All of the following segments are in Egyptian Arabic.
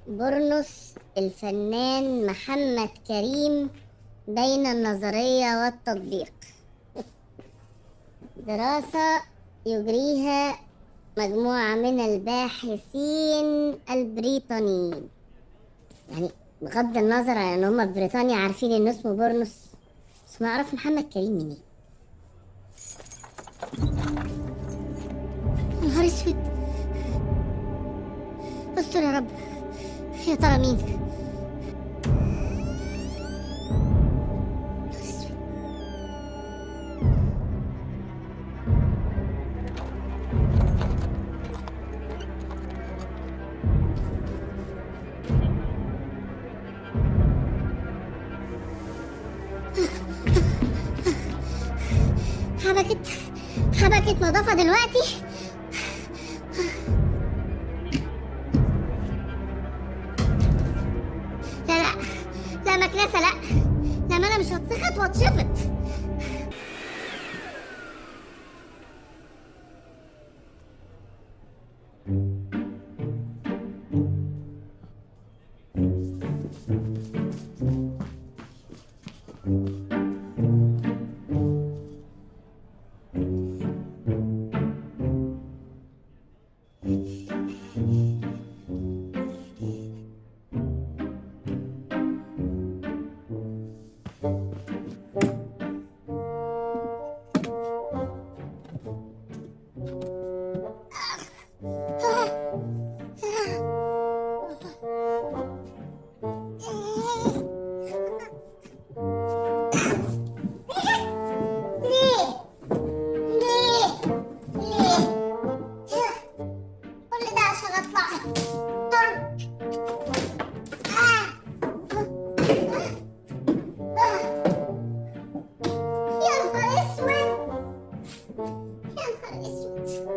برنس الفنان محمد كريم بين النظرية والتطبيق دراسة يجريها مجموعة من الباحثين البريطانيين يعني بغض النظر عن ان هما في بريطانيا عارفين انه اسمه برنس بس ما اعرف محمد كريم منين يا نهار اسود استر يا رب يا ترى مين حبكت حبكت نظافة دلوقتي لا لا لا مكنسة لا لا ما انا مش هتسخط واتشفط ليه؟ ليه؟ ليه؟ كل ده عشان اطلع ضرب آه. آه. يا نهار اسود يا نهار اسود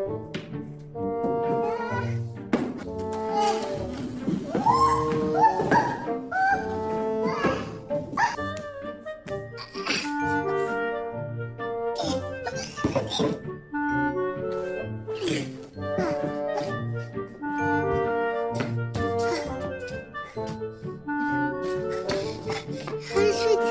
نهار اسود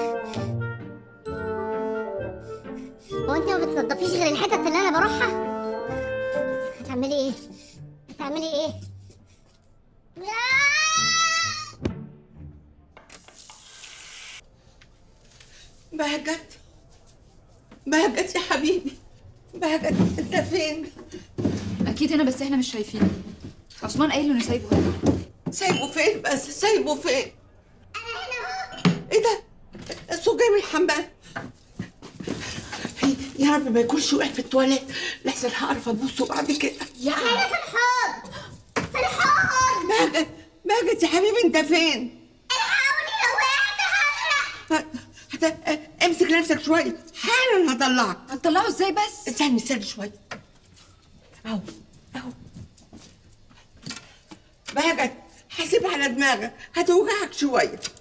هو انت ما بتنضفيش غير الحتت اللي انا بروحها هتعملي ايه هتعملي ايه آه! بهجت بهجت يا حبيبي بهجت انت فين اكيد هنا بس احنا مش شايفينه عثمان قايل له انه سايبه هنا سايبه فين بس سايبه فين ايه ده الصوت جاي من الحمام يا رب ما يكونش وقع في التواليت لحسن هعرف ابوسه بعد كده يا انا في الحوض في الحوض بهجت بهجت يا حبيبي انت فين الحقوني لو وقعت هغرق هت... امسك نفسك شويه حالا هطلعك هتطلعه ازاي بس استني استني شويه اهو اهو بهجت حاسب على دماغك هتوجعك شويه